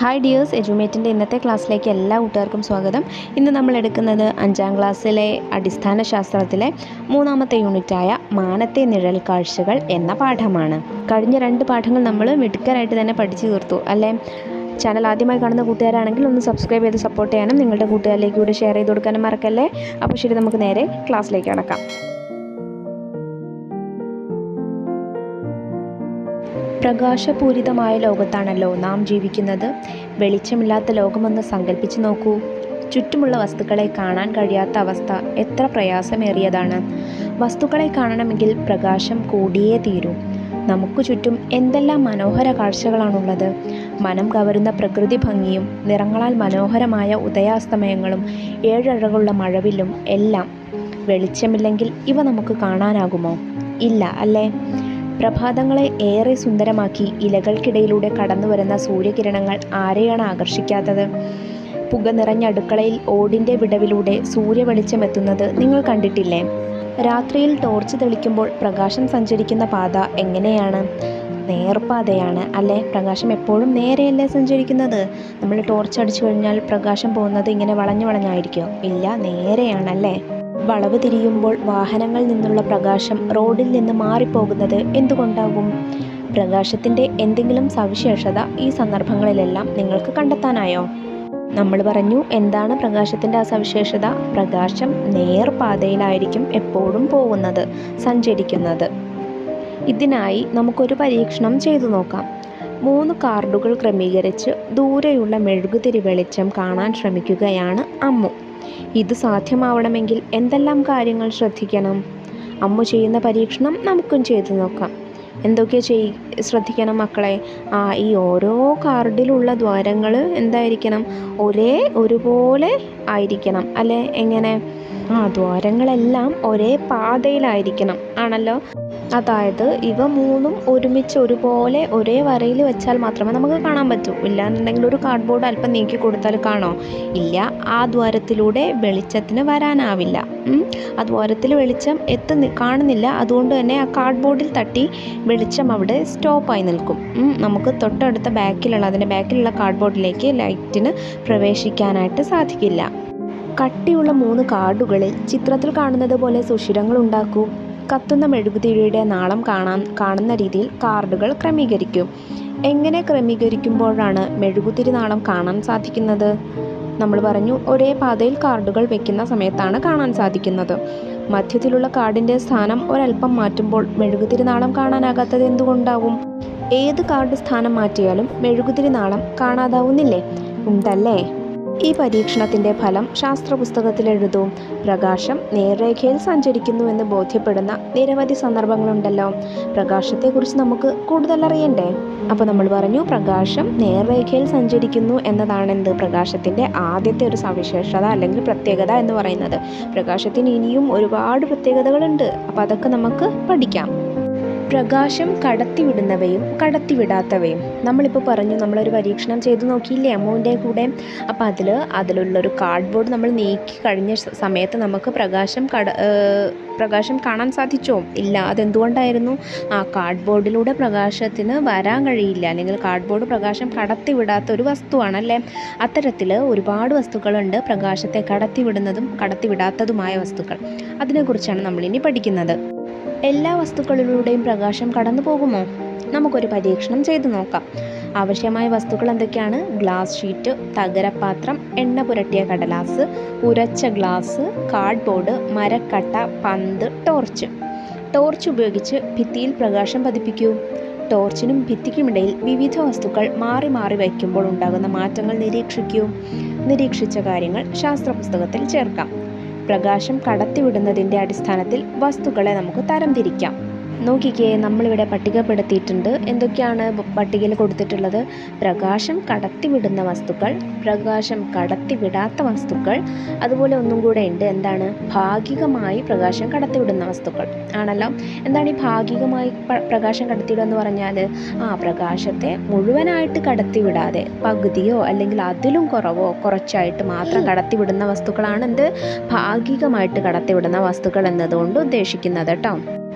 Hi dears എജുമേറ്റിൻ്റെ ഇന്നത്തെ ക്ലാസ്സിലേക്ക് എല്ലാ കൂട്ടുകാർക്കും സ്വാഗതം ഇന്ന് നമ്മൾ എടുക്കുന്നത് അഞ്ചാം ക്ലാസ്സിലെ അടിസ്ഥാന ശാസ്ത്രത്തിലെ മൂന്നാമത്തെ യൂണിറ്റായ മാനത്തെ നിഴൽ കാഴ്ചകൾ എന്ന പാഠമാണ് കഴിഞ്ഞ രണ്ട് പാഠങ്ങൾ നമ്മൾ മിടുക്കരായിട്ട് തന്നെ പഠിച്ചു തീർത്തു അല്ലേ ചാനൽ ആദ്യമായി കാണുന്ന കൂട്ടുകാരാണെങ്കിൽ ഒന്ന് സബ്സ്ക്രൈബ് ചെയ്ത് സപ്പോർട്ട് ചെയ്യാനും നിങ്ങളുടെ കൂട്ടുകാരിലേക്ക് കൂടി ഷെയർ ചെയ്ത് കൊടുക്കാനും മറക്കല്ലേ അപ്പോൾ ശരി നമുക്ക് നേരെ ക്ലാസ്സിലേക്ക് കടക്കാം പ്രകാശപൂരിതമായ ലോകത്താണല്ലോ നാം ജീവിക്കുന്നത് വെളിച്ചമില്ലാത്ത ലോകമൊന്ന് സങ്കല്പിച്ചു നോക്കൂ ചുറ്റുമുള്ള വസ്തുക്കളെ കാണാൻ കഴിയാത്ത അവസ്ഥ എത്ര പ്രയാസമേറിയതാണ് വസ്തുക്കളെ കാണണമെങ്കിൽ പ്രകാശം കൂടിയേ തീരൂ നമുക്ക് ചുറ്റും എന്തെല്ലാം മനോഹര കാഴ്ചകളാണുള്ളത് മനം കവരുന്ന പ്രകൃതി ഭംഗിയും നിറങ്ങളാൽ മനോഹരമായ ഉദയാസ്തമയങ്ങളും ഏഴഴകുള്ള മഴവില്ലും എല്ലാം വെളിച്ചമില്ലെങ്കിൽ ഇവ നമുക്ക് കാണാനാകുമോ ഇല്ല അല്ലേ പ്രഭാതങ്ങളെ ഏറെ സുന്ദരമാക്കി ഇലകൾക്കിടയിലൂടെ കടന്നുവരുന്ന സൂര്യകിരണങ്ങൾ ആരെയാണ് ആകർഷിക്കാത്തത് പുക നിറഞ്ഞ അടുക്കളയിൽ ഓടിൻ്റെ വിടവിലൂടെ സൂര്യവെളിച്ചം എത്തുന്നത് നിങ്ങൾ കണ്ടിട്ടില്ലേ രാത്രിയിൽ ടോർച്ച് തെളിക്കുമ്പോൾ പ്രകാശം സഞ്ചരിക്കുന്ന പാത എങ്ങനെയാണ് നേർപ്പാതയാണ് അല്ലേ പ്രകാശം എപ്പോഴും നേരെയല്ലേ സഞ്ചരിക്കുന്നത് നമ്മൾ ടോർച്ച് അടിച്ചു കഴിഞ്ഞാൽ പ്രകാശം പോകുന്നത് ഇങ്ങനെ വളഞ്ഞു വളഞ്ഞായിരിക്കുമോ ഇല്ല നേരെയാണല്ലേ വളവ് തിരിയുമ്പോൾ വാഹനങ്ങളിൽ നിന്നുള്ള പ്രകാശം റോഡിൽ നിന്ന് മാറിപ്പോകുന്നത് എന്തുകൊണ്ടാകും പ്രകാശത്തിൻ്റെ എന്തെങ്കിലും സവിശേഷത ഈ സന്ദർഭങ്ങളിലെല്ലാം നിങ്ങൾക്ക് കണ്ടെത്താനായോ നമ്മൾ പറഞ്ഞു എന്താണ് പ്രകാശത്തിൻ്റെ ആ സവിശേഷത പ്രകാശം നേർപാതയിലായിരിക്കും എപ്പോഴും പോകുന്നത് സഞ്ചരിക്കുന്നത് ഇതിനായി നമുക്കൊരു പരീക്ഷണം ചെയ്തു നോക്കാം മൂന്ന് കാർഡുകൾ ക്രമീകരിച്ച് ദൂരെയുള്ള മെഴുകുതിരി വെളിച്ചം കാണാൻ ശ്രമിക്കുകയാണ് അമ്മു ഇത് സാധ്യമാവണമെങ്കിൽ എന്തെല്ലാം കാര്യങ്ങൾ ശ്രദ്ധിക്കണം അമ്മ ചെയ്യുന്ന പരീക്ഷണം നമുക്കും ചെയ്തു നോക്കാം എന്തൊക്കെ ചെയ് ശ്രദ്ധിക്കണം മക്കളെ ആ ഈ ഓരോ കാർഡിലുള്ള ദ്വാരങ്ങൾ എന്തായിരിക്കണം ഒരേ ഒരുപോലെ ആയിരിക്കണം അല്ലേ എങ്ങനെ ആ ദ്വാരങ്ങളെല്ലാം ഒരേ പാതയിലായിരിക്കണം ആണല്ലോ അതായത് ഇവ മൂന്നും ഒരുമിച്ച് ഒരുപോലെ ഒരേ വരയിൽ വെച്ചാൽ മാത്രമേ നമുക്ക് കാണാൻ പറ്റൂ ഇല്ലാന്നുണ്ടെങ്കിൽ ഒരു കാർഡ്ബോർഡ് അല്പം നീക്കി കൊടുത്താൽ കാണോ ഇല്ല ആ ദ്വാരത്തിലൂടെ വെളിച്ചത്തിന് വരാനാവില്ല ഉം. ആ ദ്വാരത്തിൽ വെളിച്ചം എത്തുന്ന കാണുന്നില്ല അതുകൊണ്ട് തന്നെ ആ കാർഡ്ബോർഡിൽ തട്ടി വെളിച്ചം അവിടെ സ്റ്റോപ്പായി നിൽക്കും ഉം. നമുക്ക് തൊട്ടടുത്ത ബാക്കിലുള്ള അതിൻ്റെ ബാക്കിലുള്ള കാർഡ്ബോർഡിലേക്ക് ലൈറ്റിന് പ്രവേശിക്കാനായിട്ട് സാധിക്കില്ല കട്ടിയുള്ള മൂന്ന് കാർഡുകളിൽ ചിത്രത്തിൽ കാണുന്നത് പോലെ സുഷിരങ്ങൾ ഉണ്ടാക്കൂ കത്തുന്ന മെഴുകുതിരിയുടെ നാളം കാണാൻ കാണുന്ന രീതിയിൽ കാർഡുകൾ ക്രമീകരിക്കൂ എങ്ങനെ ക്രമീകരിക്കുമ്പോഴാണ് മെഴുകുതിരി നാളം കാണാൻ സാധിക്കുന്നത് നമ്മൾ പറഞ്ഞു ഒരേ പാതയിൽ കാർഡുകൾ വെക്കുന്ന സമയത്താണ് കാണാൻ സാധിക്കുന്നത് മധ്യത്തിലുള്ള കാർഡിൻ്റെ സ്ഥാനം ഒരല്പം മാറ്റുമ്പോൾ മെഴുകുതിരി നാളം കാണാനാകാത്തത് എന്തുകൊണ്ടാവും ഏത് കാർഡ് സ്ഥാനം മാറ്റിയാലും മെഴുകുതിരി നാളം കാണാതാവുന്നില്ലേ ഉണ്ടല്ലേ ഈ പരീക്ഷണത്തിൻ്റെ ഫലം ശാസ്ത്ര പുസ്തകത്തിൽ എഴുതൂ പ്രകാശം നേർരേഖയിൽ സഞ്ചരിക്കുന്നുവെന്ന് ബോധ്യപ്പെടുന്ന നിരവധി സന്ദർഭങ്ങളുണ്ടല്ലോ പ്രകാശത്തെക്കുറിച്ച് നമുക്ക് കൂടുതൽ അറിയണ്ടേ അപ്പോൾ നമ്മൾ പറഞ്ഞു പ്രകാശം നേർരേഖയിൽ സഞ്ചരിക്കുന്നു എന്നതാണ് എന്ത് പ്രകാശത്തിൻ്റെ ആദ്യത്തെ ഒരു സവിശേഷത അല്ലെങ്കിൽ പ്രത്യേകത എന്ന് പറയുന്നത് പ്രകാശത്തിന് ഇനിയും ഒരുപാട് പ്രത്യേകതകളുണ്ട് അപ്പോൾ അതൊക്കെ നമുക്ക് പഠിക്കാം പ്രകാശം കടത്തിവിടുന്നവയും കടത്തിവിടാത്തവയും നമ്മളിപ്പോൾ പറഞ്ഞു നമ്മളൊരു പരീക്ഷണം ചെയ്തു നോക്കിയില്ലേ അമ്മുവിൻ്റെ കൂടെ അപ്പോൾ അതിൽ അതിലുള്ളൊരു കാർഡ്ബോർഡ് നമ്മൾ നീക്കി കഴിഞ്ഞ സ- സമയത്ത് നമുക്ക് പ്രകാശം കട ഏർ പ്രകാശം കാണാൻ സാധിച്ചോ ഇല്ല അതെന്തുകൊണ്ടായിരുന്നു ആ കാർഡ്ബോർഡിലൂടെ പ്രകാശത്തിന് വരാൻ കഴിയില്ല അല്ലെങ്കിൽ കാർഡ്ബോർഡ് പ്രകാശം കടത്തിവിടാത്ത ഒരു വസ്തുവാണല്ലേ അത്തരത്തിൽ ഒരുപാട് വസ്തുക്കളുണ്ട് പ്രകാശത്തെ കടത്തിവിടുന്നതും കടത്തിവിടാത്തതുമായ വസ്തുക്കൾ അതിനെക്കുറിച്ചാണ് നമ്മളിനി പഠിക്കുന്നത് എല്ലാ വസ്തുക്കളിലൂടെയും പ്രകാശം കടന്നു പോകുമോ നമുക്കൊരു പരീക്ഷണം ചെയ്തു നോക്കാം ആവശ്യമായ വസ്തുക്കൾ എന്തൊക്കെയാണ് ഗ്ലാസ് ഷീറ്റ് തകരപാത്രം എണ്ണ പുരട്ടിയ കടലാസ് ഉരച്ച ഗ്ലാസ് കാർഡ്ബോർഡ് മരക്കട്ട പന്ത് ടോർച്ച് ടോർച്ച് ഉപയോഗിച്ച് ഭിത്തിയിൽ പ്രകാശം പതിപ്പിക്കൂ ടോർച്ചിനും ഭിത്തിക്കുമിടയിൽ വിവിധ വസ്തുക്കൾ മാറി മാറി വയ്ക്കുമ്പോൾ ഉണ്ടാകുന്ന മാറ്റങ്ങൾ നിരീക്ഷിക്കൂ നിരീക്ഷിച്ച കാര്യങ്ങൾ ശാസ്ത്ര പുസ്തകത്തിൽ ചേർക്കാം പ്രകാശം കടത്തിവിടുന്നതിൻ്റെ അടിസ്ഥാനത്തിൽ വസ്തുക്കളെ നമുക്ക് തരംതിരിക്കാം നോക്കിക്കേ നമ്മളിവിടെ പട്ടികപ്പെടുത്തിയിട്ടുണ്ട് എന്തൊക്കെയാണ് ബ- പട്ടികയിൽ കൊടുത്തിട്ടുള്ളത് പ്രകാശം കടത്തിവിടുന്ന വസ്തുക്കൾ പ്രകാശം കടത്തിവിടാത്ത വസ്തുക്കൾ അതുപോലെ ഒന്നും കൂടെ ഉണ്ട് എന്താണ് ഭാഗികമായി പ്രകാശം കടത്തിവിടുന്ന വസ്തുക്കൾ ആണല്ലോ എന്താണ് ഈ ഭാഗികമായി പ- പ്രകാശം കടത്തിവിടുക എന്ന് പറഞ്ഞാൽ ആ പ്രകാശത്തെ മുഴുവനായിട്ട് കടത്തിവിടാതെ പകുതിയോ അല്ലെങ്കിൽ അതിലും കുറവോ കുറച്ചായിട്ട് മാത്രം കടത്തിവിടുന്ന വസ്തുക്കളാണ് എന്ത് ഭാഗികമായിട്ട് കടത്തിവിടുന്ന വസ്തുക്കൾ എന്നതുകൊണ്ട് ഉദ്ദേശിക്കുന്നത് കേട്ടോ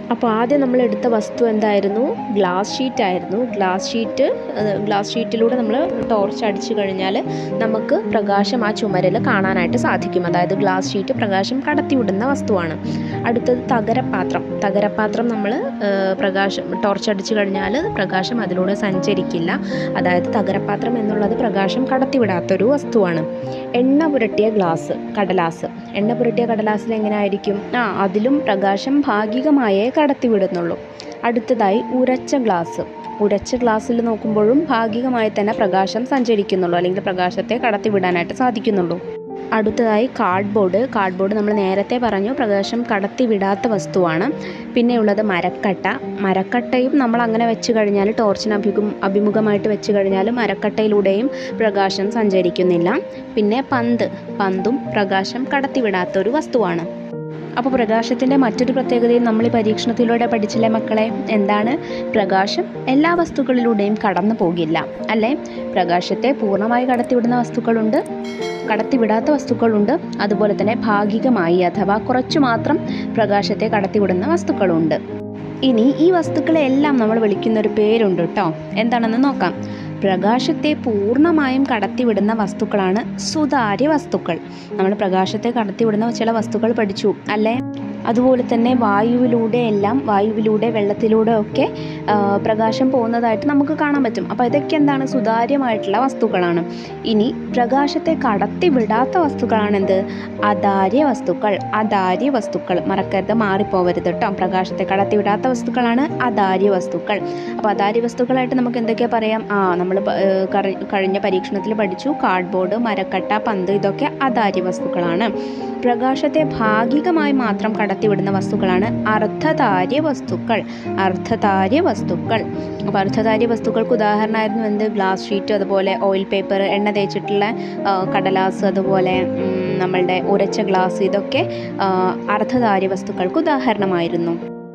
അപ്പോൾ ആദ്യം നമ്മൾ എടുത്ത വസ്തു എന്തായിരുന്നു ഗ്ലാസ് ഷീറ്റ് ആയിരുന്നു ഗ്ലാസ് ഷീറ്റ് ഗ്ലാസ് ഷീറ്റിലൂടെ നമ്മൾ ടോർച്ച് അടിച്ചു കഴിഞ്ഞാൽ നമുക്ക് പ്രകാശം ആ ചുമരിൽ കാണാനായിട്ട് സാധിക്കും അതായത് ഗ്ലാസ് ഷീറ്റ് പ്രകാശം കടത്തിവിടുന്ന വസ്തുവാണ് അടുത്തത് തകരപാത്രം തകരപാത്രം നമ്മൾ പ്രകാശം ടോർച്ച് അടിച്ചു കഴിഞ്ഞാൽ പ്രകാശം അതിലൂടെ സഞ്ചരിക്കില്ല അതായത് തകരപാത്രം എന്നുള്ളത് പ്രകാശം കടത്തിവിടാത്തൊരു വസ്തുവാണ് എണ്ണ പുരട്ടിയ ഗ്ലാസ് കടലാസ് എണ്ണ പുരട്ടിയ കടലാസിൽ എങ്ങനെ ആയിരിക്കും ആ അതിലും പ്രകാശം ഭാഗികമായേ കടത്തിവിടുന്നുള്ളൂ അടുത്തതായി ഉരച്ച ഗ്ലാസ് ഉരച്ച ഗ്ലാസ്സിൽ നോക്കുമ്പോഴും ഭാഗികമായി തന്നെ പ്രകാശം സഞ്ചരിക്കുന്നുള്ളൂ അല്ലെങ്കിൽ പ്രകാശത്തെ കടത്തിവിടാനായിട്ട് സാധിക്കുന്നുള്ളൂ അടുത്തതായി കാർഡ്ബോർഡ് കാർഡ്ബോർഡ് നമ്മൾ നേരത്തെ പറഞ്ഞു പ്രകാശം കടത്തിവിടാത്ത വസ്തുവാണ് പിന്നെയുള്ളത് മരക്കട്ട മരക്കട്ടയും നമ്മൾ അങ്ങനെ വെച്ച് കഴിഞ്ഞാൽ ടോർച്ചിന് അഭിമുഖം അഭിമുഖമായിട്ട് വെച്ച് കഴിഞ്ഞാൽ മരക്കട്ടയിലൂടെയും പ്രകാശം സഞ്ചരിക്കുന്നില്ല പിന്നെ പന്ത് പന്തും പ്രകാശം കടത്തിവിടാത്ത ഒരു വസ്തുവാണ് അപ്പോൾ പ്രകാശത്തിൻ്റെ മറ്റൊരു പ്രത്യേകതയും നമ്മൾ ഈ പരീക്ഷണത്തിലൂടെ പഠിച്ചില്ലേ മക്കളെ എന്താണ് പ്രകാശം എല്ലാ വസ്തുക്കളിലൂടെയും കടന്നു പോകില്ല അല്ലേ പ്രകാശത്തെ പൂർണ്ണമായി കടത്തിവിടുന്ന വസ്തുക്കളുണ്ട് കടത്തിവിടാത്ത വസ്തുക്കളുണ്ട് അതുപോലെ തന്നെ ഭാഗികമായി അഥവാ കുറച്ചു മാത്രം പ്രകാശത്തെ കടത്തിവിടുന്ന വസ്തുക്കളുണ്ട് ഇനി ഈ വസ്തുക്കളെല്ലാം നമ്മൾ വിളിക്കുന്ന ഒരു പേരുണ്ട് കേട്ടോ എന്താണെന്ന് നോക്കാം പ്രകാശത്തെ പൂർണ്ണമായും കടത്തിവിടുന്ന വസ്തുക്കളാണ് സുതാര്യ വസ്തുക്കൾ നമ്മൾ പ്രകാശത്തെ കടത്തിവിടുന്ന ചില വസ്തുക്കൾ പഠിച്ചു അല്ലേ അതുപോലെ തന്നെ വായുവിലൂടെ എല്ലാം വായുവിലൂടെ വെള്ളത്തിലൂടെ ഒക്കെ ആ, പ്രകാശം പോകുന്നതായിട്ട് നമുക്ക് കാണാൻ പറ്റും അപ്പോൾ ഇതൊക്കെ എന്താണ് സുതാര്യമായിട്ടുള്ള വസ്തുക്കളാണ് ഇനി പ്രകാശത്തെ കടത്തിവിടാത്ത വസ്തുക്കളാണ് എന്ത് അതാര്യ വസ്തുക്കൾ അതാര്യ വസ്തുക്കൾ മറക്കരുത് മാറിപ്പോവരുത് കേട്ടോ പ്രകാശത്തെ കടത്തിവിടാത്ത വസ്തുക്കളാണ് അതാര്യ വസ്തുക്കൾ അപ്പോൾ അതാര്യ വസ്തുക്കളായിട്ട് നമുക്ക് എന്തൊക്കെയാ പറയാം ആ നമ്മൾ കഴിഞ്ഞ പരീക്ഷണത്തിൽ പഠിച്ചു കാർഡ്ബോർഡ് മരക്കട്ട പന്ത് ഇതൊക്കെ അതാര്യ വസ്തുക്കളാണ് പ്രകാശത്തെ ഭാഗികമായി മാത്രം കടത്തിവിടുന്ന വസ്തുക്കളാണ് അർദ്ധതാര്യ വസ്തുക്കൾ അർദ്ധതാര്യ വസ്തുക്കൾ അപ്പോൾ അർദ്ധതാര്യ വസ്തുക്കൾക്ക് ഉദാഹരണമായിരുന്നു എന്ത് ഗ്ലാസ് ഷീറ്റ് അതുപോലെ ഓയിൽ പേപ്പർ എണ്ണ തേച്ചിട്ടുള്ള ആ, കടലാസ് അതുപോലെ ഉം, നമ്മളുടെ ഉരച്ച ഗ്ലാസ് ഇതൊക്കെ ആ, അർദ്ധതാര്യ വസ്തുക്കൾക്ക് ഉദാഹരണമായിരുന്നു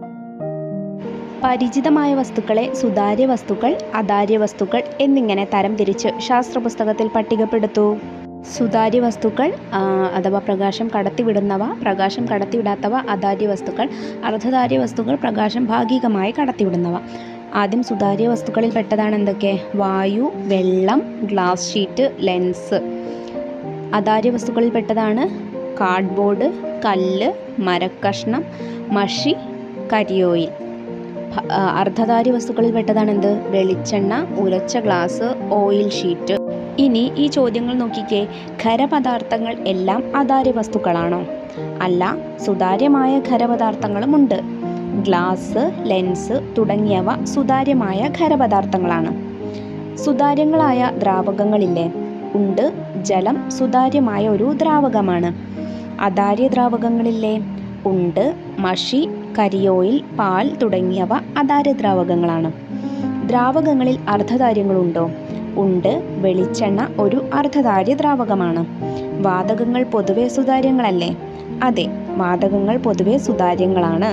പരിചിതമായ വസ്തുക്കളെ സുതാര്യ വസ്തുക്കൾ അതാര്യ വസ്തുക്കൾ എന്നിങ്ങനെ തരംതിരിച്ച് ശാസ്ത്ര പുസ്തകത്തിൽ പട്ടികപ്പെടുത്തു സുതാര്യ വസ്തുക്കൾ ആ, അഥവാ പ്രകാശം കടത്തിവിടുന്നവ പ്രകാശം കടത്തിവിടാത്തവ അതാര്യ വസ്തുക്കൾ അർദ്ധധാര്യ വസ്തുക്കൾ പ്രകാശം ഭാഗികമായി കടത്തിവിടുന്നവ ആദ്യം സുതാര്യ വസ്തുക്കളിൽ പെട്ടതാണ് എന്തൊക്കെ വായു വെള്ളം ഗ്ലാസ് ഷീറ്റ് ലെൻസ് അതാര്യ വസ്തുക്കളിൽ പെട്ടതാണ് കാർഡ്ബോർഡ് കല്ല് മരക്കഷ്ണം മഷി കരിയോയിൽ ഭ- ആ, അർദ്ധധാര്യ വസ്തുക്കളിൽ പെട്ടതാണ് എന്ത് വെളിച്ചെണ്ണ ഉരച്ച ഗ്ലാസ് ഓയിൽ ഷീറ്റ് ഇനി ഈ ചോദ്യങ്ങൾ നോക്കിക്കേ ഖരപദാർത്ഥങ്ങൾ എല്ലാം അതാര്യ വസ്തുക്കളാണോ അല്ല സുതാര്യമായ ഖരപദാർത്ഥങ്ങളുമുണ്ട് ഗ്ലാസ് ലെൻസ് തുടങ്ങിയവ സുതാര്യമായ ഖരപദാർത്ഥങ്ങളാണ് സുതാര്യങ്ങളായ ദ്രാവകങ്ങളില്ലേ ഉണ്ട് ജലം സുതാര്യമായ ഒരു ദ്രാവകമാണ് അതാര്യ ദ്രാവകങ്ങളില്ലേ ഉണ്ട് മഷി കരിയോയിൽ പാൽ തുടങ്ങിയവ അതാര്യ ദ്രാവകങ്ങളാണ് ദ്രാവകങ്ങളിൽ അർദ്ധധാര്യങ്ങളുണ്ടോ ഉണ്ട് വെളിച്ചെണ്ണ ഒരു അർദ്ധധാര്യ ദ്രാവകമാണ് വാതകങ്ങൾ പൊതുവെ സുതാര്യങ്ങളല്ലേ അതെ വാതകങ്ങൾ പൊതുവെ സുതാര്യങ്ങളാണ്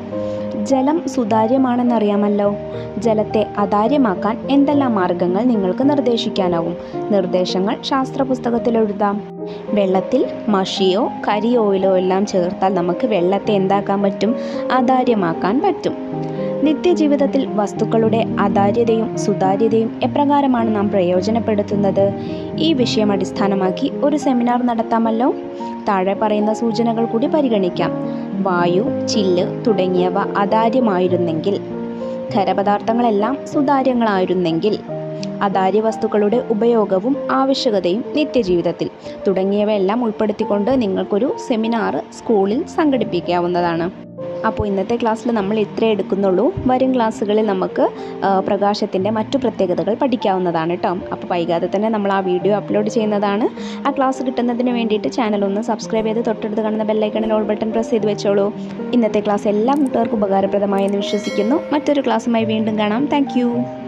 ജലം സുതാര്യമാണെന്നറിയാമല്ലോ ജലത്തെ അതാര്യമാക്കാൻ എന്തെല്ലാം മാർഗങ്ങൾ നിങ്ങൾക്ക് നിർദ്ദേശിക്കാനാവും നിർദ്ദേശങ്ങൾ ശാസ്ത്ര പുസ്തകത്തിൽ എഴുതാം വെള്ളത്തിൽ മഷിയോ കരി ഓയിലോ എല്ലാം ചേർത്താൽ നമുക്ക് വെള്ളത്തെ എന്താക്കാൻ പറ്റും അതാര്യമാക്കാൻ പറ്റും നിത്യജീവിതത്തിൽ വസ്തുക്കളുടെ അതാര്യതയും സുതാര്യതയും എപ്രകാരമാണ് നാം പ്രയോജനപ്പെടുത്തുന്നത് ഈ വിഷയം അടിസ്ഥാനമാക്കി ഒരു സെമിനാർ നടത്താമല്ലോ താഴെ പറയുന്ന സൂചനകൾ കൂടി പരിഗണിക്കാം വായു ചില്ല് തുടങ്ങിയവ അതാര്യമായിരുന്നെങ്കിൽ ഖരപദാർത്ഥങ്ങളെല്ലാം സുതാര്യങ്ങളായിരുന്നെങ്കിൽ അതാര്യ വസ്തുക്കളുടെ ഉപയോഗവും ആവശ്യകതയും നിത്യജീവിതത്തിൽ തുടങ്ങിയവയെല്ലാം ഉൾപ്പെടുത്തിക്കൊണ്ട് നിങ്ങൾക്കൊരു സെമിനാർ സ്കൂളിൽ സംഘടിപ്പിക്കാവുന്നതാണ് അപ്പോൾ ഇന്നത്തെ ക്ലാസ്സിൽ നമ്മൾ ഇത്രേ എടുക്കുന്നുള്ളൂ വരും ക്ലാസ്സുകളിൽ നമുക്ക് ആ, പ്രകാശത്തിൻ്റെ മറ്റു പ്രത്യേകതകൾ പഠിക്കാവുന്നതാണ് കേട്ടോ അപ്പോൾ വൈകാതെ തന്നെ നമ്മൾ ആ വീഡിയോ അപ്ലോഡ് ചെയ്യുന്നതാണ് ആ ക്ലാസ് കിട്ടുന്നതിന് വേണ്ടിയിട്ട് ചാനൽ ഒന്ന് സബ്സ്ക്രൈബ് ചെയ്ത് തൊട്ടടുത്ത് കാണുന്ന ബെല്ലൈക്കണിൽ ഓൾ ബട്ടൺ പ്രസ് ചെയ്ത് വെച്ചോളൂ ഇന്നത്തെ ക്ലാസ് എല്ലാ കൂട്ടുകാർക്കും ഉപകാരപ്രദമായെന്ന് വിശ്വസിക്കുന്നു മറ്റൊരു ക്ലാസ്സുമായി വീണ്ടും കാണാം താങ്ക്